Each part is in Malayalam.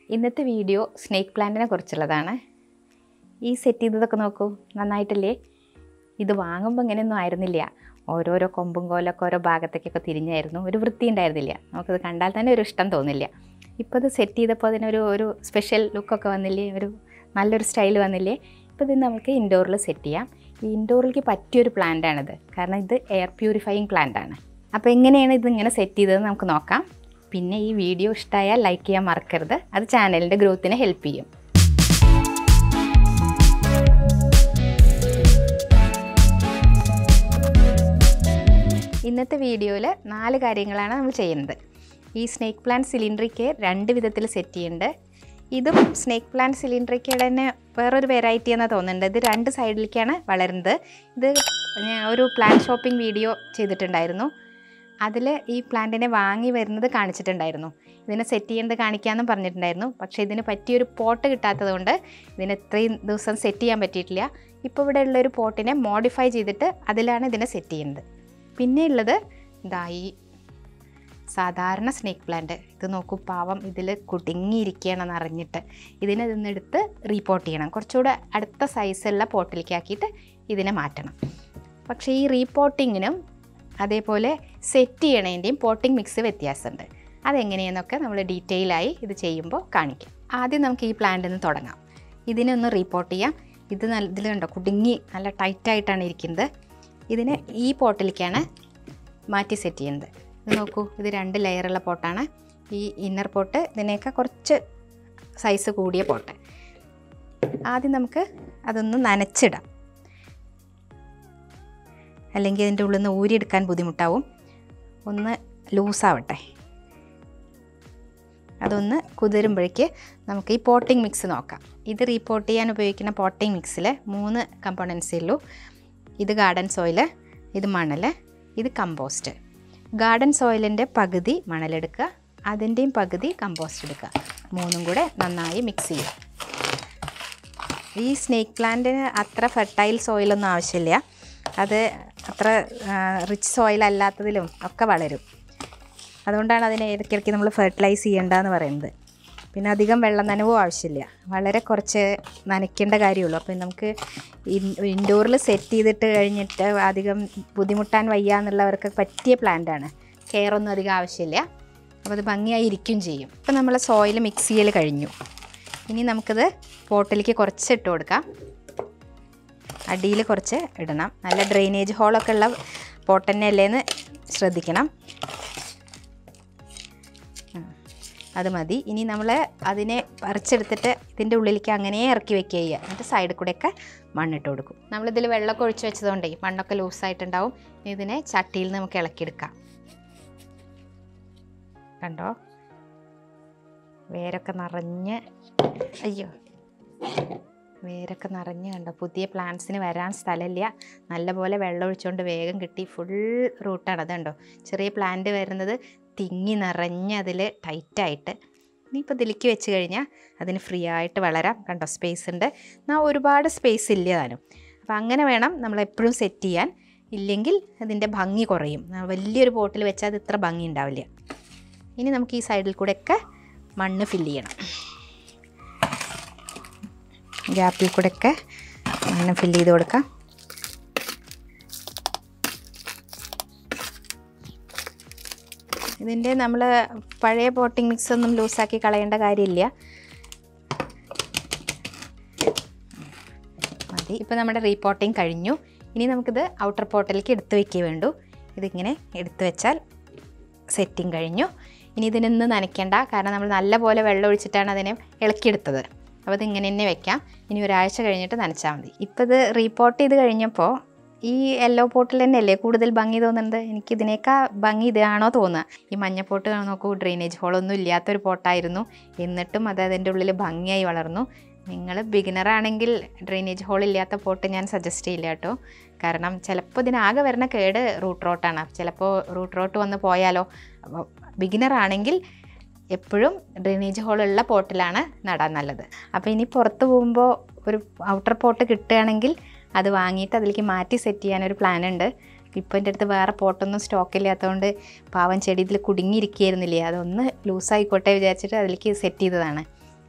ഇന്നത്തെ വീഡിയോ സ്നേക്ക് പ്ലാന്റിനെ കുറിച്ചുള്ളതാണ് ഈ സെറ്റ് ചെയ്തതൊക്കെ നോക്കൂ നന്നായിട്ടില്ലേ ഇത് വാങ്ങുമ്പോൾ ഇങ്ങനെയൊന്നും ആയിരുന്നില്ല ഓരോരോ കൊമ്പും കോലൊക്കെ ഓരോ ഭാഗത്തേക്കൊക്കെ തിരിഞ്ഞായിരുന്നു ഒരു വൃത്തി ഉണ്ടായിരുന്നില്ല നമുക്കത് കണ്ടാൽ തന്നെ ഒരു ഇഷ്ടം തോന്നില്ല ഇപ്പോൾ ഇത് സെറ്റ് ചെയ്തപ്പോൾ അതിനൊരു ഒരു സ്പെഷ്യൽ ലുക്കൊക്കെ വന്നില്ലേ ഒരു നല്ലൊരു സ്റ്റൈൽ വന്നില്ലേ ഇപ്പോൾ ഇത് നമുക്ക് ഇൻഡോറിൽ സെറ്റ് ചെയ്യാം ഈ ഇൻഡോറിലേക്ക് പറ്റിയൊരു പ്ലാന്റാണിത് കാരണം ഇത് എയർ പ്യൂരിഫയിങ് പ്ലാന്റ് ആണ് അപ്പോൾ എങ്ങനെയാണ് ഇത് ഇങ്ങനെ സെറ്റ് ചെയ്തത് നമുക്ക് നോക്കാം പിന്നെ ഈ വീഡിയോ ഇഷ്ടമായാൽ ലൈക്ക് ചെയ്യാൻ മറക്കരുത് അത് ചാനലിൻ്റെ ഗ്രോത്തിനെ ഹെൽപ്പ് ചെയ്യും ഇന്നത്തെ വീഡിയോയിൽ നാല് കാര്യങ്ങളാണ് നമ്മൾ ചെയ്യുന്നത് ഈ സ്നേക്ക് പ്ലാന്റ് സിലിണ്ടറിക്ക് രണ്ട് വിധത്തിൽ സെറ്റ് ചെയ്യുന്നുണ്ട് ഇതും സ്നേക്ക് പ്ലാന്റ് സിലിണ്ടറിക്കയുടെ തന്നെ വേറൊരു വെറൈറ്റി എന്നാണ് തോന്നുന്നുണ്ട് ഇത് രണ്ട് സൈഡിലേക്കാണ് വളരുന്നത് ഇത് ഞാൻ ഒരു പ്ലാന്റ് ഷോപ്പിംഗ് വീഡിയോ ചെയ്തിട്ടുണ്ടായിരുന്നു അതിൽ ഈ പ്ലാന്റിനെ വാങ്ങി വരുന്നത് കാണിച്ചിട്ടുണ്ടായിരുന്നു ഇതിനെ സെറ്റ് ചെയ്യുന്നത് കാണിക്കാമെന്നും പറഞ്ഞിട്ടുണ്ടായിരുന്നു പക്ഷേ ഇതിന് പറ്റിയൊരു പോട്ട് കിട്ടാത്തത് കൊണ്ട് ഇതിന് ഇത്രയും ദിവസം സെറ്റ് ചെയ്യാൻ പറ്റിയിട്ടില്ല ഇപ്പോൾ ഇവിടെ ഉള്ളൊരു പോട്ടിനെ മോഡിഫൈ ചെയ്തിട്ട് അതിലാണ് ഇതിനെ സെറ്റ് ചെയ്യുന്നത് പിന്നെ ഉള്ളത് ഇതാ ഈ സാധാരണ സ്നേക്ക് പ്ലാന്റ് ഇത് നോക്കൂ പാവം ഇതിൽ കുടുങ്ങിയിരിക്കുകയാണെന്ന് അറിഞ്ഞിട്ട് ഇതിനെ ഇതെടുത്ത് റീപോർട്ട് ചെയ്യണം കുറച്ചുകൂടെ അടുത്ത സൈസുള്ള പോട്ടിലേക്ക് ആക്കിയിട്ട് ഇതിനെ മാറ്റണം പക്ഷേ ഈ റീപോർട്ടിങ്ങിനും അതേപോലെ സെറ്റ് ചെയ്യണതിൻ്റെയും പോട്ടിംഗ് മിക്സ് വ്യത്യാസമുണ്ട് അതെങ്ങനെയെന്നൊക്കെ നമ്മൾ ഡീറ്റെയിൽ ആയി ഇത് ചെയ്യുമ്പോൾ കാണിക്കാം ആദ്യം നമുക്ക് ഈ പ്ലാന്റിൽ നിന്ന് തുടങ്ങാം ഇതിനെ ഒന്ന് റീപോർട്ട് ചെയ്യാം ഇത് നല്ല ഇതിലുണ്ടോ കുടുങ്ങി നല്ല ടൈറ്റായിട്ടാണ് ഇരിക്കുന്നത് ഇതിനെ ഈ പോട്ടിലേക്കാണ് മാറ്റി സെറ്റ് ചെയ്യുന്നത് ഇത് നോക്കൂ ഇത് രണ്ട് ലെയറുള്ള പോട്ടാണ് ഈ ഇന്നർ പോട്ട് ഇതിനേക്കാൾ കുറച്ച് സൈസ് കൂടിയ പോട്ട് ആദ്യം നമുക്ക് അതൊന്ന് നനച്ചിടാം അല്ലെങ്കിൽ അതിൻ്റെ ഉള്ളിൽ നിന്ന് ഊരിയെടുക്കാൻ ബുദ്ധിമുട്ടാവും ഒന്ന് ലൂസാവട്ടെ അതൊന്ന് കുതിരുമ്പോഴേക്ക് നമുക്ക് ഈ പോട്ടിംഗ് മിക്സ് നോക്കാം ഇത് റീപോർട്ട് ചെയ്യാൻ ഉപയോഗിക്കുന്ന പോട്ടിംഗ് മിക്സിൽ മൂന്ന് കമ്പോണൻസേ ഉള്ളൂ ഇത് ഗാർഡൻ സോയിൽ ഇത് മണൽ ഇത് കമ്പോസ്റ്റ് ഗാർഡൻ സോയിലിൻ്റെ പകുതി മണലെടുക്കുക അതിൻ്റെയും പകുതി കമ്പോസ്റ്റ് എടുക്കുക മൂന്നും കൂടെ നന്നായി മിക്സ് ചെയ്യുക ഈ സ്നേക്ക് പ്ലാന്റിന് അത്ര ഫെർട്ടൈൽ സോയിലൊന്നും ആവശ്യമില്ല അത് അത്ര റിച്ച് സോയിൽ അല്ലാത്തതിലും ഒക്കെ വളരും അതുകൊണ്ടാണ് അതിനെ ഇടയ്ക്കിടയ്ക്ക് നമ്മൾ ഫെർട്ടിലൈസ് ചെയ്യേണ്ടതെന്ന് പറയുന്നത് പിന്നെ അധികം വെള്ളം നനവും ആവശ്യമില്ല വളരെ കുറച്ച് നനയ്ക്കേണ്ട കാര്യമുള്ളൂ അപ്പോൾ നമുക്ക് ഇൻഡോറിൽ സെറ്റ് ചെയ്തിട്ട് കഴിഞ്ഞിട്ട് അധികം ബുദ്ധിമുട്ടാൻ വയ്യ എന്നുള്ളവർക്ക് പറ്റിയ പ്ലാന്റാണ് കെയർ ഒന്നും അധികം ആവശ്യമില്ല അപ്പോൾ അത് ഭംഗിയായി ഇരിക്കും ചെയ്യും ഇപ്പോൾ നമ്മൾ സോയിൽ മിക്സ് ചെയ്യൽ കഴിഞ്ഞു ഇനി നമുക്കിത് പോട്ടിലേക്ക് കുറച്ച് ഇട്ട് കൊടുക്കാം അടിയിൽ കുറച്ച് ഇടണം നല്ല ഡ്രെയിനേജ് ഹോളൊക്കെ ഉള്ള പോട്ട് തന്നെ അല്ലേന്ന് ശ്രദ്ധിക്കണം അത് മതി ഇനി നമ്മൾ അതിനെ പറിച്ചെടുത്തിട്ട് ഇതിൻ്റെ ഉള്ളിലേക്ക് അങ്ങനെ ഇറക്കി വെക്കുക ചെയ്യുക എന്നിട്ട് സൈഡിൽ കൂടെയൊക്കെ മണ്ണിട്ട് കൊടുക്കും നമ്മളിതിൽ വെള്ളമൊക്കെ ഒഴിച്ച് വെച്ചതുകൊണ്ടേ മണ്ണൊക്കെ ലൂസായിട്ടുണ്ടാവും ഇതിനെ ചട്ടിയിൽ നിന്ന് നമുക്ക് ഇളക്കിയെടുക്കാം കണ്ടോ വേരൊക്കെ നിറഞ്ഞ് അയ്യോ വേരൊക്കെ നിറഞ്ഞ് കണ്ടോ പുതിയ പ്ലാന്റ്സിന് വരാൻ സ്ഥലമില്ല നല്ലപോലെ വെള്ളം ഒഴിച്ചുകൊണ്ട് വേഗം കിട്ടി ഫുൾ റൂട്ടാണ് അതുണ്ടോ ചെറിയ പ്ലാന്റ് വരുന്നത് തിങ്ങി നിറഞ്ഞ് അതിൽ ടൈറ്റായിട്ട് ഇനിയിപ്പോൾ ഇതിലേക്ക് വെച്ച് കഴിഞ്ഞാൽ അതിന് ഫ്രീ ആയിട്ട് വളരാം കണ്ടോ സ്പേസ് ഉണ്ട് എന്നാൽ ഒരുപാട് സ്പേസ് ഇല്ല താനും അപ്പോൾ അങ്ങനെ വേണം നമ്മൾ എപ്പോഴും സെറ്റ് ചെയ്യാൻ ഇല്ലെങ്കിൽ അതിൻ്റെ ഭംഗി കുറയും വലിയൊരു പോട്ടിൽ വെച്ചാൽ അത് ഇത്ര ഭംഗി ഉണ്ടാവില്ല ഇനി നമുക്ക് ഈ സൈഡിൽ കൂടെയൊക്കെ മണ്ണ് ഫില്ല് ചെയ്യണം ഗ്യാപ്പിൽ കൂടെയൊക്കെ മണ്ണ് ഫില്ല് ചെയ്ത് കൊടുക്കാം ഇതിൻ്റെ നമ്മൾ പഴയ പോട്ടിംഗ് മിക്സ് ഒന്നും ലൂസാക്കി കളയേണ്ട കാര്യമില്ല മതി ഇപ്പോൾ നമ്മുടെ റീപോട്ടിങ് കഴിഞ്ഞു ഇനി നമുക്കിത് ഔട്ടർ പോട്ടിലേക്ക് എടുത്ത് വയ്ക്കേ വേണ്ടൂ ഇതിങ്ങനെ എടുത്ത് വെച്ചാൽ സെറ്റിങ് കഴിഞ്ഞു ഇനി ഇതിനൊന്ന് നനയ്ക്കേണ്ട കാരണം നമ്മൾ നല്ല പോലെ വെള്ളം ഒഴിച്ചിട്ടാണ് അതിനെ ഇളക്കിയെടുത്തത് അപ്പോൾ ഇത് ഇങ്ങനെ തന്നെ വെക്കാം ഇനി ഒരാഴ്ച കഴിഞ്ഞിട്ട് നനച്ചാൽ മതി ഇപ്പോൾ ഇത് റീപോർട്ട് ചെയ്ത് കഴിഞ്ഞപ്പോൾ ഈ യെല്ലോ പോട്ടിൽ തന്നെയല്ലേ കൂടുതൽ ഭംഗി തോന്നുന്നത് എനിക്ക് ഇതിനേക്കാൾ ഭംഗി ഇതാണോ തോന്നുക ഈ മഞ്ഞപ്പോട്ട് നോക്കൂ ഡ്രെയിനേജ് ഹോളൊന്നും ഇല്ലാത്തൊരു പോട്ടായിരുന്നു എന്നിട്ടും അത് അതിൻ്റെ ഉള്ളിൽ ഭംഗിയായി വളർന്നു നിങ്ങൾ ബിഗിനറാണെങ്കിൽ ഡ്രെയിനേജ് ഹോൾ ഇല്ലാത്ത പോട്ട് ഞാൻ സജസ്റ്റ് ചെയ്യില്ല കേട്ടോ കാരണം ചിലപ്പോൾ ഇതിനാകെ വരുന്ന കേട് റൂട്ട് റോട്ടാണ് ചിലപ്പോൾ റൂട്ട് റോട്ട് വന്ന് പോയാലോ അപ്പോൾ ബിഗിനറാണെങ്കിൽ എപ്പോഴും ഡ്രെയിനേജ് ഹോളുള്ള പോട്ടിലാണ് നടാൻ നല്ലത് അപ്പോൾ ഇനി പുറത്ത് പോകുമ്പോൾ ഒരു ഔട്ടർ പോട്ട് കിട്ടുകയാണെങ്കിൽ അത് വാങ്ങിയിട്ട് അതിലേക്ക് മാറ്റി സെറ്റ് ചെയ്യാനൊരു പ്ലാൻ ഉണ്ട് ഇപ്പോൾ എൻ്റെ അടുത്ത് വേറെ പോട്ടൊന്നും സ്റ്റോക്ക് ഇല്ലാത്തതുകൊണ്ട് പാവം ചെടി ഇതിൽ കുടുങ്ങിയിരിക്കുകയായിരുന്നില്ലേ അതൊന്ന് ലൂസായിക്കോട്ടെ വിചാരിച്ചിട്ട് അതിലേക്ക് സെറ്റ് ചെയ്തതാണ്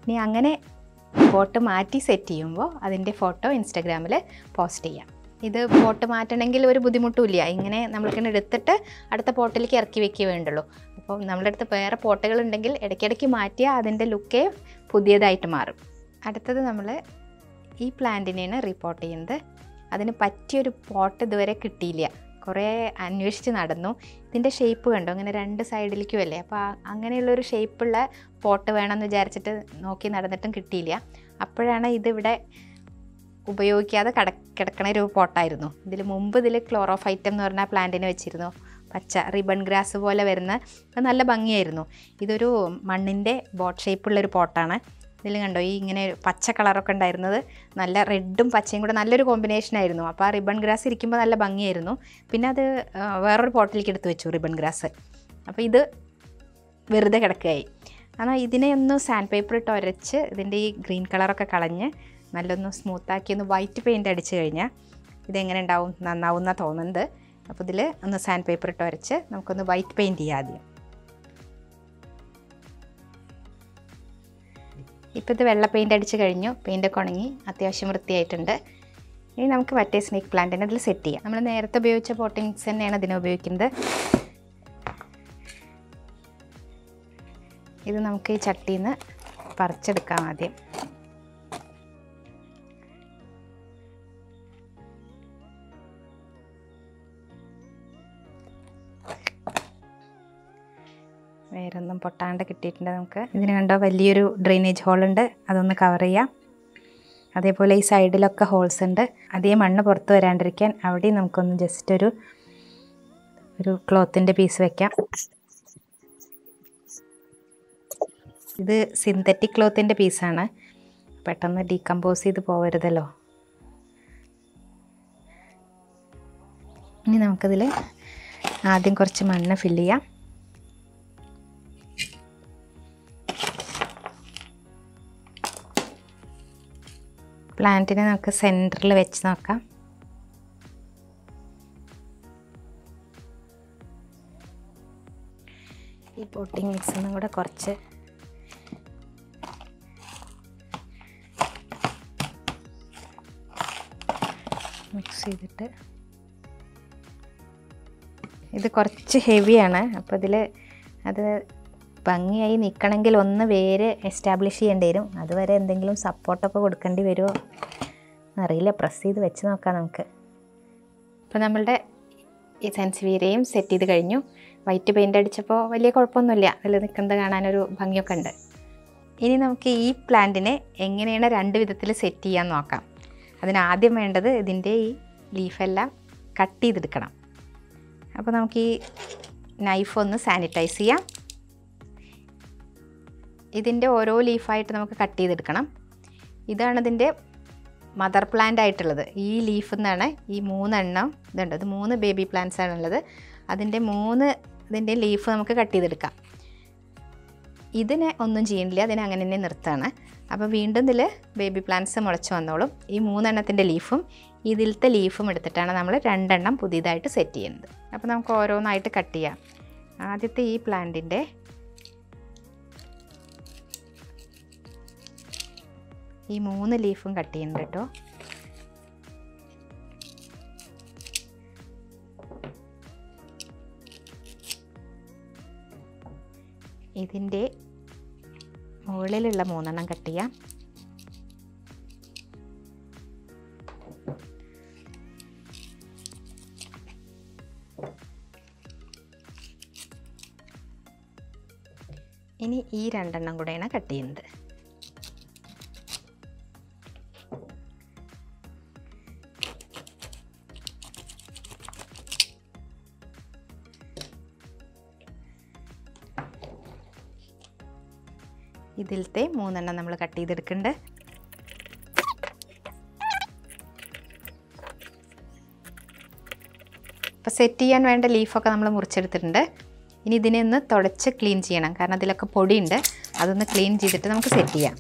ഇനി അങ്ങനെ പോട്ട് മാറ്റി സെറ്റ് ചെയ്യുമ്പോൾ അതിൻ്റെ ഫോട്ടോ ഇൻസ്റ്റാഗ്രാമിൽ പോസ്റ്റ് ചെയ്യാം ഇത് പോട്ട് മാറ്റണമെങ്കിൽ ഒരു ബുദ്ധിമുട്ടുമില്ല ഇങ്ങനെ നമ്മൾക്കിങ്ങനെ എടുത്തിട്ട് അടുത്ത പോട്ടിലേക്ക് ഇറക്കി വെക്കേ വേണ്ടുള്ളൂ അപ്പോൾ നമ്മുടെ അടുത്ത് വേറെ പോട്ടുകൾ ഉണ്ടെങ്കിൽ ഇടയ്ക്കിടയ്ക്ക് മാറ്റിയാൽ അതിൻ്റെ ലുക്കേ പുതിയതായിട്ട് മാറും അടുത്തത് നമ്മൾ ഈ പ്ലാന്റിനെയാണ് റിപ്പോർട്ട് ചെയ്യുന്നത് അതിന് പറ്റിയൊരു പോട്ട് ഇതുവരെ കിട്ടിയില്ല കുറേ അന്വേഷിച്ച് നടന്നു ഇതിൻ്റെ ഷേപ്പ് കണ്ടോ ഇങ്ങനെ രണ്ട് സൈഡിലേക്കും അല്ലേ അപ്പോൾ ആ- അങ്ങനെയുള്ളൊരു ഷേപ്പുള്ള പോട്ട് വേണമെന്ന് വിചാരിച്ചിട്ട് നോക്കി നടന്നിട്ടും കിട്ടിയില്ല അപ്പോഴാണ് ഇതിവിടെ ഉപയോഗിക്കാതെ കട കിടക്കണ ഒരു പോട്ടായിരുന്നു ഇതിൽ മുമ്പ് ഇതിൽ ക്ലോറോഫൈറ്റം എന്ന് പറഞ്ഞ പ്ലാന്റിനെ വെച്ചിരുന്നു പച്ച റിബൺ ഗ്രാസ് പോലെ വരുന്ന അത് നല്ല ഭംഗിയായിരുന്നു ഇതൊരു മണ്ണിൻ്റെ ബോട്ട് ഷേപ്പുള്ളൊരു പോട്ടാണ് ഇതിൽ കണ്ടോ ഈ ഇങ്ങനെ ഒരു പച്ച കളറൊക്കെ ഉണ്ടായിരുന്നത് നല്ല റെഡും പച്ചയും കൂടെ നല്ലൊരു കോമ്പിനേഷൻ ആയിരുന്നു അപ്പോൾ ആ റിബൺ ഗ്രാസ് ഇരിക്കുമ്പോൾ നല്ല ഭംഗിയായിരുന്നു പിന്നെ അത് ആ, വേറൊരു പോട്ടിലേക്ക് എടുത്ത് വെച്ചു റിബൺ ഗ്രാസ് അപ്പോൾ ഇത് വെറുതെ കിടക്കുകയായി എന്നാൽ ഇതിനെ ഒന്ന് സാൻഡ് പേപ്പർ ഇട്ട് ഉരച്ച് ഇതിൻ്റെ ഈ ഗ്രീൻ കളറൊക്കെ കളഞ്ഞ് നല്ലൊന്ന് സ്മൂത്താക്കി ഒന്ന് വൈറ്റ് പെയിൻ്റ് അടിച്ച് കഴിഞ്ഞാൽ ഇതെങ്ങനെ ഉണ്ടാവും നന്നാവും എന്നാണ് തോന്നുന്നത് അപ്പോൾ ഇതിൽ ഒന്ന് സാൻഡ് പേപ്പർ ഇട്ട് ഉരച്ച് നമുക്കൊന്ന് വൈറ്റ് പെയിൻറ്റ് ചെയ്യാം ആദ്യം ഇപ്പോൾ ഇത് വെള്ള പെയിൻ്റ് അടിച്ച് കഴിഞ്ഞു പെയിൻ്റൊക്കെ ഉണങ്ങി അത്യാവശ്യം വൃത്തിയായിട്ടുണ്ട് ഇനി നമുക്ക് മറ്റേ സ്നേക്ക് പ്ലാന്റിനെ അതിൽ സെറ്റ് ചെയ്യാം നമ്മൾ നേരത്തെ ഉപയോഗിച്ച പോട്ടിങ്സ് തന്നെയാണ് ഇതിന് ഉപയോഗിക്കുന്നത് ഇത് നമുക്ക് ഈ ചട്ടിയിൽ നിന്ന് പറിച്ചെടുക്കാം ആദ്യം വേറൊന്നും പൊട്ടാണ്ട് കിട്ടിയിട്ടുണ്ട് നമുക്ക് ഇതിന് കണ്ടോ വലിയൊരു ഡ്രെയിനേജ് ഹോളുണ്ട് അതൊന്ന് കവർ ചെയ്യാം അതേപോലെ ഈ സൈഡിലൊക്കെ ഹോൾസ് ഉണ്ട് അതേ മണ്ണ് പുറത്ത് വരാണ്ടിരിക്കാൻ അവിടെയും നമുക്കൊന്ന് ജസ്റ്റ് ഒരു ഒരു ക്ലോത്തിൻ്റെ പീസ് വെക്കാം ഇത് സിന്തറ്റിക് ക്ലോത്തിൻ്റെ പീസാണ് പെട്ടെന്ന് ഡീകമ്പോസ് ചെയ്ത് പോകരുതല്ലോ ഇനി നമുക്കതിൽ ആദ്യം കുറച്ച് മണ്ണ് ഫില്ല് ചെയ്യാം പ്ലാന്റിനെ നമുക്ക് സെൻറ്ററിൽ വെച്ച് നോക്കാം ഈ പോട്ടിംഗ് മിക്സിൽ നിന്നും കൂടെ കുറച്ച് മിക്സ് ചെയ്തിട്ട് ഇത് കുറച്ച് ഹെവിയാണ് അപ്പോൾ ഇതിൽ അത് ഭംഗിയായി നിൽക്കണമെങ്കിൽ ഒന്ന് വേര് എസ്റ്റാബ്ലിഷ് ചെയ്യേണ്ടി വരും അതുവരെ എന്തെങ്കിലും സപ്പോർട്ടൊക്കെ കൊടുക്കേണ്ടി വരുമോ അറിയില്ല പ്രസ് ചെയ്ത് വെച്ച് നോക്കാം നമുക്ക് അപ്പോൾ നമ്മളുടെ ഈ സെൻസിവീരയും സെറ്റ് ചെയ്ത് കഴിഞ്ഞു വൈറ്റ് പെയിൻ്റ് അടിച്ചപ്പോൾ വലിയ കുഴപ്പമൊന്നുമില്ല അതിൽ നിൽക്കുന്നത് കാണാനൊരു ഭംഗിയൊക്കെ ഉണ്ട് ഇനി നമുക്ക് ഈ പ്ലാന്റിനെ എങ്ങനെയാണ് രണ്ട് വിധത്തിൽ സെറ്റ് ചെയ്യാൻ നോക്കാം അതിന് ആദ്യം വേണ്ടത് ഇതിൻ്റെ ഈ ലീഫെല്ലാം കട്ട് ചെയ്തെടുക്കണം അപ്പോൾ നമുക്ക് ഈ നൈഫ് ഒന്ന് സാനിറ്റൈസ് ചെയ്യാം ഇതിൻ്റെ ഓരോ ലീഫായിട്ട് നമുക്ക് കട്ട് ചെയ്തെടുക്കണം ഇതാണ് ഇതിൻ്റെ മദർ പ്ലാന്റ് ആയിട്ടുള്ളത് ഈ ലീഫിൽ നിന്നാണ് ഈ മൂന്നെണ്ണം ഇതുണ്ട് ഇത് മൂന്ന് ബേബി പ്ലാന്റ്സ് ആണുള്ളത് അതിൻ്റെ മൂന്ന് ഇതിൻ്റെ ലീഫ് നമുക്ക് കട്ട് ചെയ്തെടുക്കാം ഇതിനെ ഒന്നും ചെയ്യണില്ല അതിനെ അങ്ങനെ തന്നെ നിർത്താണ് അപ്പോൾ വീണ്ടും ഇതിൽ ബേബി പ്ലാന്റ്സ് മുളച്ച് വന്നോളും ഈ മൂന്നെണ്ണത്തിൻ്റെ ലീഫും ഇതിലത്തെ ലീഫും എടുത്തിട്ടാണ് നമ്മൾ രണ്ടെണ്ണം പുതിയതായിട്ട് സെറ്റ് ചെയ്യുന്നത് അപ്പോൾ നമുക്ക് ഓരോന്നായിട്ട് കട്ട് ചെയ്യാം ആദ്യത്തെ ഈ പ്ലാന്റിൻ്റെ ഈ മൂന്ന് ലീഫും കട്ട് ചെയ്യുന്നുണ്ട് കേട്ടോ ഇതിൻ്റെ മുകളിലുള്ള മൂന്നെണ്ണം കട്ട് ചെയ്യാം ഇനി ഈ രണ്ടെണ്ണം കൂടെയാണ് കട്ട് ചെയ്യുന്നത് ഇതിലത്തെ മൂന്നെണ്ണം നമ്മൾ കട്ട് ചെയ്തെടുക്കുന്നുണ്ട് അപ്പോൾ സെറ്റ് ചെയ്യാൻ വേണ്ട ലീഫൊക്കെ നമ്മൾ മുറിച്ചെടുത്തിട്ടുണ്ട് ഇനി ഇതിനെ ഒന്ന് തുടച്ച് ക്ലീൻ ചെയ്യണം കാരണം അതിലൊക്കെ പൊടിയുണ്ട് അതൊന്ന് ക്ലീൻ ചെയ്തിട്ട് നമുക്ക് സെറ്റ് ചെയ്യാം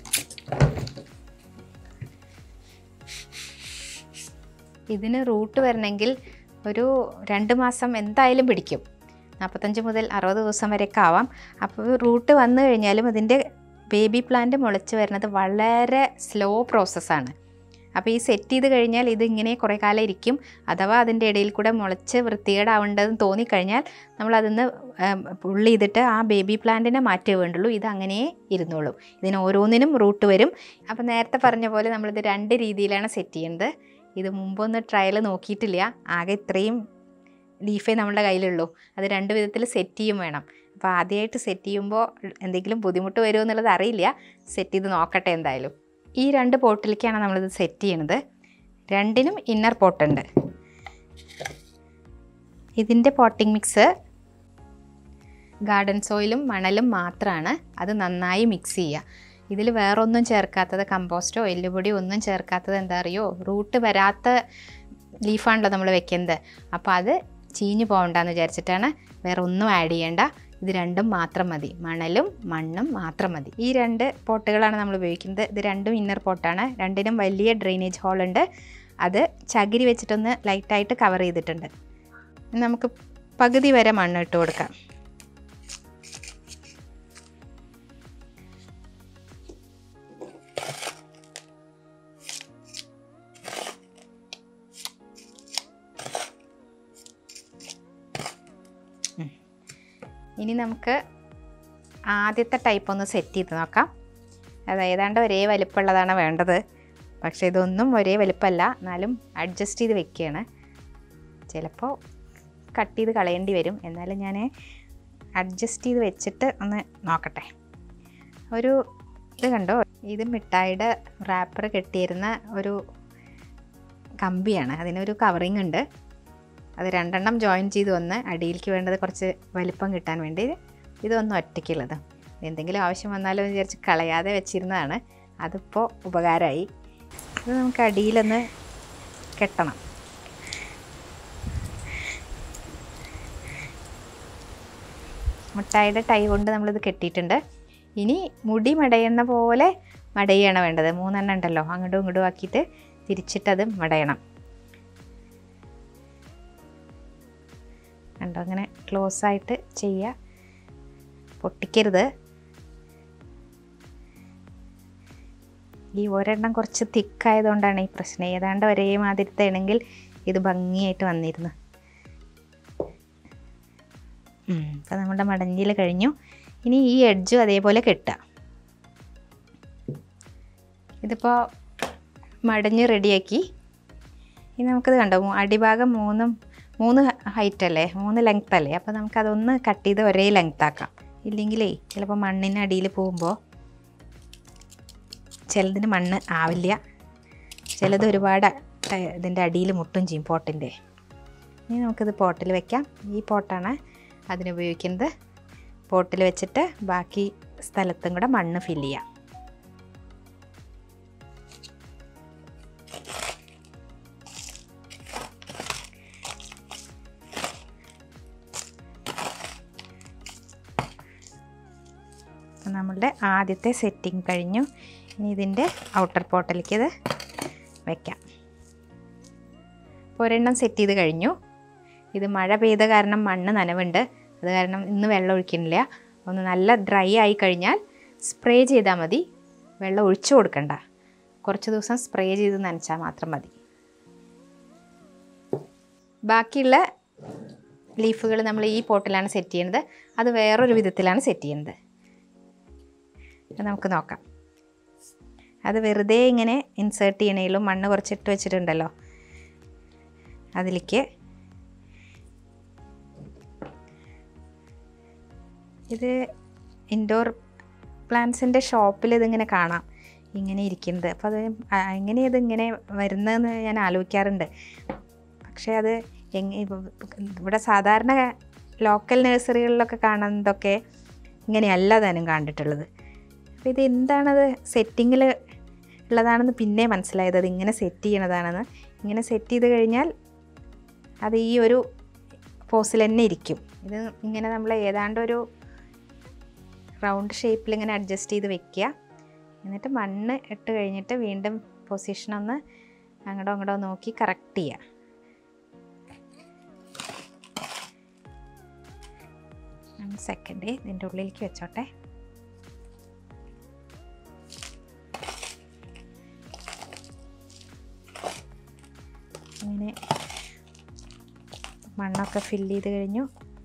ഇതിന് റൂട്ട് വരണമെങ്കിൽ ഒരു രണ്ട് മാസം എന്തായാലും പിടിക്കും നാൽപ്പത്തഞ്ച് മുതൽ അറുപത് ദിവസം വരെയൊക്കെ ആവാം അപ്പോൾ റൂട്ട് വന്നു കഴിഞ്ഞാലും അതിൻ്റെ ബേബി പ്ലാന്റ് മുളച്ച് വരുന്നത് വളരെ സ്ലോ പ്രോസസ്സാണ് അപ്പോൾ ഈ സെറ്റ് ചെയ്ത് കഴിഞ്ഞാൽ ഇതിങ്ങനെ കുറേ കാലം ഇരിക്കും അഥവാ അതിൻ്റെ ഇടയിൽ കൂടെ മുളച്ച് വൃത്തികേടാവേണ്ടതെന്ന് തോന്നിക്കഴിഞ്ഞാൽ നമ്മൾ അതിന്ന് പുള്ളി ചെയ്തിട്ട് ആ ബേബി പ്ലാന്റിനെ മാറ്റേ വേണ്ടുള്ളൂ ഇത് അങ്ങനെ ഇരുന്നോളും ഇതിന് ഓരോന്നിനും റൂട്ട് വരും അപ്പോൾ നേരത്തെ പറഞ്ഞ പോലെ നമ്മളിത് രണ്ട് രീതിയിലാണ് സെറ്റ് ചെയ്യുന്നത് ഇത് മുമ്പൊന്ന് ട്രയൽ നോക്കിയിട്ടില്ല ആകെ ഇത്രയും ലീഫേ നമ്മുടെ കയ്യിലുള്ളൂ അത് രണ്ട് വിധത്തിൽ സെറ്റ് ചെയ്യും വേണം അപ്പോൾ ആദ്യമായിട്ട് സെറ്റ് ചെയ്യുമ്പോൾ എന്തെങ്കിലും ബുദ്ധിമുട്ട് വരുമോ എന്നുള്ളത് അറിയില്ല സെറ്റ് ചെയ്ത് നോക്കട്ടെ എന്തായാലും ഈ രണ്ട് പോട്ടിലേക്കാണ് നമ്മളിത് സെറ്റ് ചെയ്യണത് രണ്ടിനും ഇന്നർ പോട്ടുണ്ട് ഇതിൻ്റെ പോട്ടിംഗ് മിക്സ് ഗാർഡൻ സോയിലും മണലും മാത്രമാണ് അത് നന്നായി മിക്സ് ചെയ്യുക ഇതിൽ വേറൊന്നും ചേർക്കാത്തത് കമ്പോസ്റ്റോ എല്ലുപൊടിയോ ഒന്നും ചേർക്കാത്തത് എന്താ അറിയോ റൂട്ട് വരാത്ത ലീഫാണല്ലോ നമ്മൾ വെക്കുന്നത് അപ്പോൾ അത് ചീഞ്ഞു പോകണ്ടെന്ന് വിചാരിച്ചിട്ടാണ് വേറെ ഒന്നും ആഡ് ചെയ്യേണ്ട ഇത് രണ്ടും മാത്രം മതി മണലും മണ്ണും മാത്രം മതി ഈ രണ്ട് പോട്ടുകളാണ് നമ്മൾ ഉപയോഗിക്കുന്നത് ഇത് രണ്ടും ഇന്നർ പോട്ടാണ് രണ്ടിനും വലിയ ഡ്രെയിനേജ് ഹോൾ ഉണ്ട് അത് ചകിരി വെച്ചിട്ടൊന്ന് ലൈറ്റായിട്ട് കവർ ചെയ്തിട്ടുണ്ട് ഇനി നമുക്ക് പകുതി വരെ മണ്ണ് ഇട്ട് കൊടുക്കാം ഇനി നമുക്ക് ആദ്യത്തെ ടൈപ്പ് ഒന്ന് സെറ്റ് ചെയ്ത് നോക്കാം അത് ഏതാണ്ട് ഒരേ വലിപ്പമുള്ളതാണ് വേണ്ടത് പക്ഷേ ഇതൊന്നും ഒരേ വലിപ്പമല്ല എന്നാലും അഡ്ജസ്റ്റ് ചെയ്ത് വെക്കുകയാണ് ചിലപ്പോൾ കട്ട് ചെയ്ത് കളയേണ്ടി വരും എന്നാലും ഞാൻ അഡ്ജസ്റ്റ് ചെയ്ത് വെച്ചിട്ട് ഒന്ന് നോക്കട്ടെ ഒരു ഇത് കണ്ടോ ഇത് മിഠായിയുടെ റാപ്പർ കെട്ടിയിരുന്ന ഒരു കമ്പിയാണ് അതിനൊരു കവറിങ് ഉണ്ട് അത് രണ്ടെണ്ണം ജോയിൻ ചെയ്ത് വന്ന് അടിയിലേക്ക് വേണ്ടത് കുറച്ച് വലിപ്പം കിട്ടാൻ വേണ്ടി ഇതൊന്നും ഒറ്റയ്ക്കുള്ളത് എന്തെങ്കിലും ആവശ്യം വന്നാലും എന്ന് വിചാരിച്ച് കളയാതെ വെച്ചിരുന്നതാണ് അതിപ്പോൾ ഉപകാരമായി ഇത് നമുക്ക് അടിയിലൊന്ന് കെട്ടണം മുട്ടായിയുടെ ടൈ കൊണ്ട് നമ്മളിത് കെട്ടിയിട്ടുണ്ട് ഇനി മുടി മടയുന്ന പോലെ മടയാണ് വേണ്ടത് മൂന്നെണ്ണം ഉണ്ടല്ലോ അങ്ങോട്ടും ഇങ്ങോട്ടും ആക്കിയിട്ട് തിരിച്ചിട്ടത് മടയണം കണ്ടോ അങ്ങനെ ക്ലോസ് ആയിട്ട് ചെയ്യുക പൊട്ടിക്കരുത് ഈ ഒരെണ്ണം കുറച്ച് തിക്കായതുകൊണ്ടാണ് ഈ പ്രശ്നം ഏതാണ്ട് ഒരേ മാതിരത്തെ ആണെങ്കിൽ ഇത് ഭംഗിയായിട്ട് വന്നിരുന്നു അപ്പോൾ നമ്മുടെ മടഞ്ഞിൽ കഴിഞ്ഞു ഇനി ഈ എഡ്ജും അതേപോലെ കെട്ടുക ഇതിപ്പോൾ മടഞ്ഞ് റെഡിയാക്കി ഇനി നമുക്കിത് കണ്ടോ അടിഭാഗം മൂന്നും മൂന്ന് ഹൈറ്റ് അല്ലേ മൂന്ന് ലെങ്ത് അല്ലേ അപ്പോൾ നമുക്കതൊന്ന് കട്ട് ചെയ്ത് ഒരേ ലെങ്ത് ആക്കാം ഇല്ലെങ്കിലേ ചിലപ്പോൾ മണ്ണിന് അടിയിൽ പോകുമ്പോൾ ചിലതിന് മണ്ണ് ആവില്ല ചിലത് ഒരുപാട് ഇതിൻ്റെ അടിയിൽ മുട്ടും ചെയ്യും പോട്ടിൻ്റെ ഇനി നമുക്കിത് പോട്ടിൽ വെക്കാം ഈ പോട്ടാണ് അതിനുപയോഗിക്കുന്നത് പോട്ടിൽ വെച്ചിട്ട് ബാക്കി സ്ഥലത്തും കൂടെ മണ്ണ് ഫില്ല് ചെയ്യാം നമ്മളുടെ ആദ്യത്തെ സെറ്റിംഗ് കഴിഞ്ഞു ഇനി ഇതിൻ്റെ ഔട്ടർ പോട്ടിലേക്ക് ഇത് വയ്ക്കാം ഒരെണ്ണം സെറ്റ് ചെയ്ത് കഴിഞ്ഞു ഇത് മഴ പെയ്ത കാരണം മണ്ണ് നനവുണ്ട് അത് കാരണം ഇന്ന് വെള്ളം ഒഴിക്കുന്നില്ല ഒന്ന് നല്ല ഡ്രൈ ആയി കഴിഞ്ഞാൽ സ്പ്രേ ചെയ്താൽ മതി വെള്ളം ഒഴിച്ചു കൊടുക്കണ്ട കുറച്ച് ദിവസം സ്പ്രേ ചെയ്ത് നനച്ചാൽ മാത്രം മതി ബാക്കിയുള്ള ലീഫുകൾ നമ്മൾ ഈ പോട്ടിലാണ് സെറ്റ് ചെയ്യുന്നത് അത് വേറൊരു വിധത്തിലാണ് സെറ്റ് ചെയ്യുന്നത് അത് നമുക്ക് നോക്കാം അത് വെറുതെ ഇങ്ങനെ ഇൻസേർട്ട് ചെയ്യണേലും മണ്ണ് കുറച്ചിട്ട് വെച്ചിട്ടുണ്ടല്ലോ അതിലേക്ക് ഇത് ഇൻഡോർ പ്ലാന്റ്സിൻ്റെ ഷോപ്പിൽ ഇതിങ്ങനെ കാണാം ഇങ്ങനെ ഇരിക്കുന്നത് അപ്പോൾ അത് എങ്ങനെ ഇതിങ്ങനെ വരുന്നതെന്ന് ഞാൻ ആലോചിക്കാറുണ്ട് പക്ഷേ അത് എങ് ഇവിടെ സാധാരണ ലോക്കൽ നഴ്സറികളിലൊക്കെ കാണുന്നതൊക്കെ ഇങ്ങനെയല്ല താനും കണ്ടിട്ടുള്ളത് അപ്പോൾ ഇത് എന്താണത് സെറ്റിങ്ങിൽ ഉള്ളതാണെന്ന് പിന്നെ മനസ്സിലായത് അത് ഇങ്ങനെ സെറ്റ് ചെയ്യണതാണെന്ന് ഇങ്ങനെ സെറ്റ് ചെയ്ത് കഴിഞ്ഞാൽ അത് ഈ ഒരു പോസിൽ തന്നെ ഇരിക്കും ഇത് ഇങ്ങനെ നമ്മൾ ഏതാണ്ട് ഒരു റൗണ്ട് ഷേപ്പിൽ ഇങ്ങനെ അഡ്ജസ്റ്റ് ചെയ്ത് വെക്കുക എന്നിട്ട് മണ്ണ് ഇട്ട് കഴിഞ്ഞിട്ട് വീണ്ടും പൊസിഷൻ ഒന്ന് അങ്ങോട്ടോ അങ്ങോട്ടോ നോക്കി കറക്റ്റ് ചെയ്യുക സെക്കൻഡ് ഇതിൻ്റെ ഉള്ളിലേക്ക് വെച്ചോട്ടെ ഇങ്ങനെ മണ്ണൊക്കെ ഫില്ല് ചെയ്ത് കഴിഞ്ഞു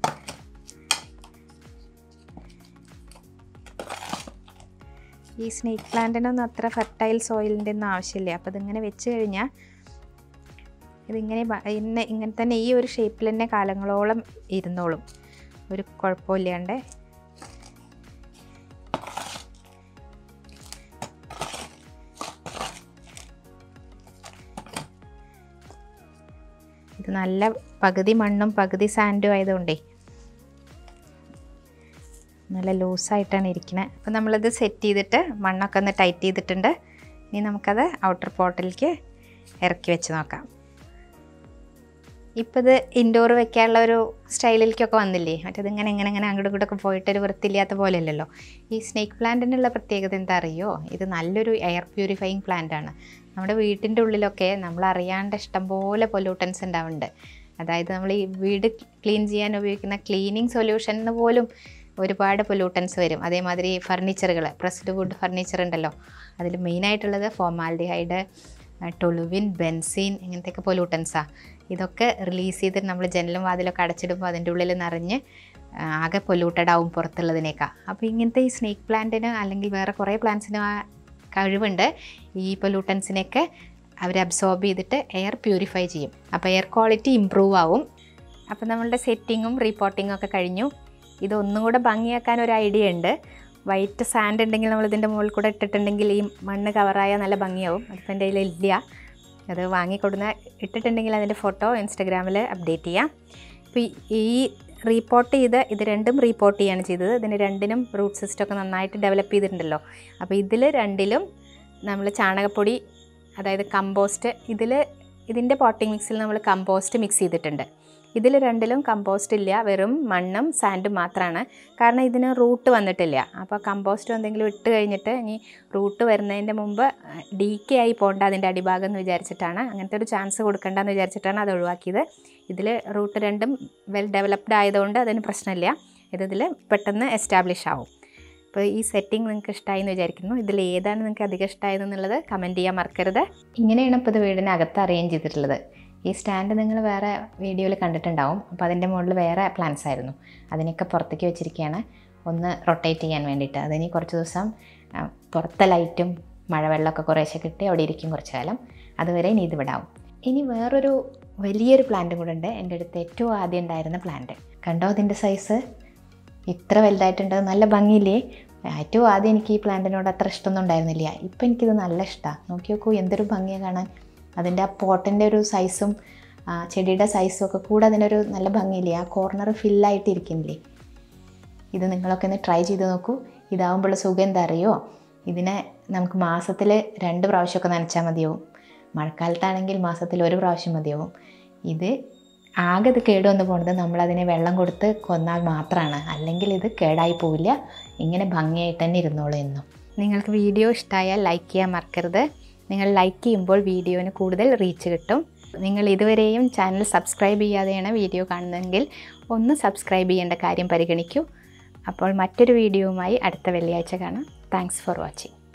ഈ സ്നേക്ക് പ്ലാന്റിനൊന്നും അത്ര ഫെർട്ടൈൽ സോയിലിൻ്റെ ഒന്നും ആവശ്യമില്ല അപ്പോൾ ഇതിങ്ങനെ വെച്ച് കഴിഞ്ഞാൽ ഇതിങ്ങനെ ബ- ഇന്നെ ഇങ്ങനെ തന്നെ ഈ ഒരു ഷേപ്പിൽ തന്നെ കാലങ്ങളോളം ഇരുന്നോളും ഒരു കുഴപ്പമില്ലാണ്ട് ഇത് നല്ല പകുതി മണ്ണും പകുതി സാൻഡും ആയതുകൊണ്ടേ നല്ല ലൂസായിട്ടാണ് ഇരിക്കുന്നത് അപ്പോൾ നമ്മളിത് സെറ്റ് ചെയ്തിട്ട് മണ്ണൊക്കെ ഒന്ന് ടൈറ്റ് ചെയ്തിട്ടുണ്ട് ഇനി നമുക്കത് ഔട്ടർ പോട്ടിലേക്ക് ഇറക്കി വെച്ച് നോക്കാം ഇപ്പോൾ ഇത് ഇൻഡോർ വെക്കാനുള്ള ഒരു സ്റ്റൈലിലേക്കൊക്കെ വന്നില്ലേ മറ്റേത് ഇങ്ങനെ ഇങ്ങനെ ഇങ്ങനെ അങ്ങോട്ടും ഇങ്ങോട്ടൊക്കെ പോയിട്ട് ഒരു വൃത്തിയില്ലാത്ത പോലെയല്ലല്ലോ ഈ സ്നേക്ക് പ്ലാന്റിനുള്ള പ്രത്യേകത എന്താ അറിയോ ഇത് നല്ലൊരു എയർ പ്യൂരിഫയിങ് പ്ലാന്റ് ആണ് നമ്മുടെ വീട്ടിൻ്റെ ഉള്ളിലൊക്കെ നമ്മൾ അറിയാണ്ട് ഇഷ്ടംപോലെ പൊല്യൂട്ടൻസ് ഉണ്ടാവുന്നുണ്ട് അതായത് നമ്മൾ ഈ വീട് ക്ലീൻ ചെയ്യാൻ ഉപയോഗിക്കുന്ന ക്ലീനിങ് സൊല്യൂഷനിൽ പോലും ഒരുപാട് പൊല്യൂട്ടൻസ് വരും അതേമാതിരി ഫർണിച്ചറുകൾ പ്രസ്ഡ് വുഡ് ഫർണിച്ചർ ഉണ്ടല്ലോ അതിൽ മെയിനായിട്ടുള്ളത് ഫോമാൽഡിഹൈഡ് ടൊളുവിൻ ബെൻസീൻ ഇങ്ങനത്തെയൊക്കെ പൊല്യൂട്ടൻസാണ് ഇതൊക്കെ റിലീസ് ചെയ്തിട്ട് നമ്മൾ ജനലും വാതിലൊക്കെ അടച്ചിടുമ്പോൾ അതിൻ്റെ ഉള്ളിൽ നിറഞ്ഞ് ആ, ആകെ പൊല്യൂട്ടഡ് ആവും പുറത്തുള്ളതിനേക്കാൾ അപ്പോൾ ഇങ്ങനത്തെ ഈ സ്നേക്ക് പ്ലാന്റിന് അല്ലെങ്കിൽ വേറെ കുറേ പ്ലാന്റ്സിന് ആ കഴിവുണ്ട് ഈ പൊല്യൂട്ടൻസിനെയൊക്കെ അവർ അബ്സോർബ് ചെയ്തിട്ട് എയർ പ്യൂരിഫൈ ചെയ്യും അപ്പോൾ എയർ ക്വാളിറ്റി ഇമ്പ്രൂവ് ആവും അപ്പോൾ നമ്മളുടെ സെറ്റിങ്ങും റിപ്പോർട്ടിങ്ങും ഒക്കെ കഴിഞ്ഞു ഇതൊന്നും കൂടെ ഭംഗിയാക്കാൻ ഒരു ഐഡിയ ഉണ്ട് വൈറ്റ് സാൻഡ് ഉണ്ടെങ്കിൽ നമ്മൾ ഇതിൻ്റെ മുകളിൽ കൂടെ ഇട്ടിട്ടുണ്ടെങ്കിൽ ഈ മണ്ണ് കവറായാൽ നല്ല ഭംഗിയാവും അതിപ്പോൾ എൻ്റെ കയ്യിൽ ഇല്ല അത് വാങ്ങിക്കൊടുന്ന ഇട്ടിട്ടുണ്ടെങ്കിൽ അതിൻ്റെ ഫോട്ടോ ഇൻസ്റ്റഗ്രാമിൽ അപ്ഡേറ്റ് ചെയ്യാം അപ്പോൾ ഈ റീപ്പോർട്ട് ചെയ്ത് ഇത് രണ്ടും റീപ്പോർട്ട് ചെയ്യാണ് ചെയ്തത് ഇതിന് രണ്ടിനും റൂട്ട് സിസ്റ്റം ഒക്കെ നന്നായിട്ട് ഡെവലപ്പ് ചെയ്തിട്ടുണ്ടല്ലോ അപ്പോൾ ഇതിൽ രണ്ടിലും നമ്മൾ ചാണകപ്പൊടി അതായത് കമ്പോസ്റ്റ് ഇതിൽ ഇതിൻ്റെ പോട്ടിംഗ് മിക്സിൽ നമ്മൾ കമ്പോസ്റ്റ് മിക്സ് ചെയ്തിട്ടുണ്ട് ഇതിൽ രണ്ടിലും കമ്പോസ്റ്റ് ഇല്ല വെറും മണ്ണും സാൻഡും മാത്രമാണ് കാരണം ഇതിന് റൂട്ട് വന്നിട്ടില്ല അപ്പോൾ കമ്പോസ്റ്റോ എന്തെങ്കിലും ഇട്ട് കഴിഞ്ഞിട്ട് ഇനി റൂട്ട് വരുന്നതിൻ്റെ മുമ്പ് ഡി കെ ആയി പോകേണ്ട അതിൻ്റെ അടിഭാഗം എന്ന് വിചാരിച്ചിട്ടാണ് അങ്ങനത്തെ ഒരു ചാൻസ് കൊടുക്കണ്ടെന്ന് വിചാരിച്ചിട്ടാണ് അത് ഒഴിവാക്കിയത് ഇതിൽ റൂട്ട് രണ്ടും വെൽ ഡെവലപ്ഡ് ആയതുകൊണ്ട് അതിന് പ്രശ്നമില്ല ഇതിൽ പെട്ടെന്ന് എസ്റ്റാബ്ലിഷ് ആവും അപ്പോൾ ഈ സെറ്റിംഗ് നിങ്ങൾക്ക് ഇഷ്ടമായി എന്ന് വിചാരിക്കുന്നു ഇതിൽ ഏതാണ് നിങ്ങൾക്ക് അധികം ഇഷ്ടമായതെന്നുള്ളത് കമൻറ്റ് ചെയ്യാൻ മറക്കരുത് ഇങ്ങനെയാണ് ഇപ്പോൾ ഇത് വീടിനകത്ത് അറേഞ്ച് ചെയ്തിട്ടുള്ളത് ഈ സ്റ്റാൻഡ് നിങ്ങൾ വേറെ വീഡിയോയിൽ കണ്ടിട്ടുണ്ടാവും അപ്പോൾ അതിൻ്റെ മുകളിൽ വേറെ പ്ലാൻസ് ആയിരുന്നു അതിനൊക്കെ പുറത്തേക്ക് വെച്ചിരിക്കുകയാണ് ഒന്ന് റൊട്ടേറ്റ് ചെയ്യാൻ വേണ്ടിയിട്ട് അതിന് കുറച്ച് ദിവസം ആ, പുറത്തെ ലൈറ്റും മഴവെള്ളമൊക്കെ കുറേശ്ശെ കിട്ടി അവിടെ ഇരിക്കും കുറച്ച് കാലം അതുവരെ ഇനി ഇത് വിടാവും ഇനി വേറൊരു വലിയൊരു പ്ലാന്റും കൂടെ ഉണ്ട് എൻ്റെ അടുത്ത് ഏറ്റവും ആദ്യം ഉണ്ടായിരുന്ന പ്ലാന്റ് കണ്ടോ അതിൻ്റെ സൈസ് ഇത്ര വലുതായിട്ടുണ്ട് നല്ല ഭംഗിയില്ലേ ഏറ്റവും ആദ്യം എനിക്ക് ഈ പ്ലാന്റിനോട് അത്ര ഇഷ്ടമൊന്നും ഉണ്ടായിരുന്നില്ല ഇപ്പം എനിക്കിത് നല്ല ഇഷ്ടമാണ് നോക്കി നോക്കൂ എന്തൊരു ഭംഗിയാണ് കാണാൻ അതിൻ്റെ ആ പോട്ടിൻ്റെ ഒരു സൈസും ആ ചെടിയുടെ സൈസും ഒക്കെ കൂടെ അതിനൊരു നല്ല ഭംഗിയില്ലേ ആ കോർണർ ഫില്ലായിട്ട് ഇരിക്കുന്നില്ലേ ഇത് നിങ്ങളൊക്കെ ഒന്ന് ട്രൈ ചെയ്ത് നോക്കൂ ഇതാവുമ്പോൾ സുഖം എന്താ അറിയോ ഇതിനെ നമുക്ക് മാസത്തിൽ രണ്ട് പ്രാവശ്യമൊക്കെ നനച്ചാൽ മതിയാവും മഴക്കാലത്താണെങ്കിൽ മാസത്തിൽ ഒരു പ്രാവശ്യം മതിയാവും ഇത് ആകെ ഇത് കേടുവന്ന് പോണത് നമ്മളതിനെ വെള്ളം കൊടുത്ത് കൊന്നാൽ മാത്രമാണ് അല്ലെങ്കിൽ ഇത് കേടായി പോവില്ല ഇങ്ങനെ ഭംഗിയായിട്ട് തന്നെ ഇരുന്നോളൂ എന്നും നിങ്ങൾക്ക് വീഡിയോ ഇഷ്ടമായാൽ ലൈക്ക് ചെയ്യാൻ മറക്കരുത് നിങ്ങൾ ലൈക്ക് ചെയ്യുമ്പോൾ വീഡിയോന് കൂടുതൽ റീച്ച് കിട്ടും നിങ്ങൾ ഇതുവരെയും ചാനൽ സബ്സ്ക്രൈബ് ചെയ്യാതെയാണ് വീഡിയോ കാണുന്നതെങ്കിൽ ഒന്ന് സബ്സ്ക്രൈബ് ചെയ്യേണ്ട കാര്യം പരിഗണിക്കൂ അപ്പോൾ മറ്റൊരു വീഡിയോവുമായി അടുത്ത വെള്ളിയാഴ്ച കാണാം താങ്ക്സ് ഫോർ വാച്ചിങ്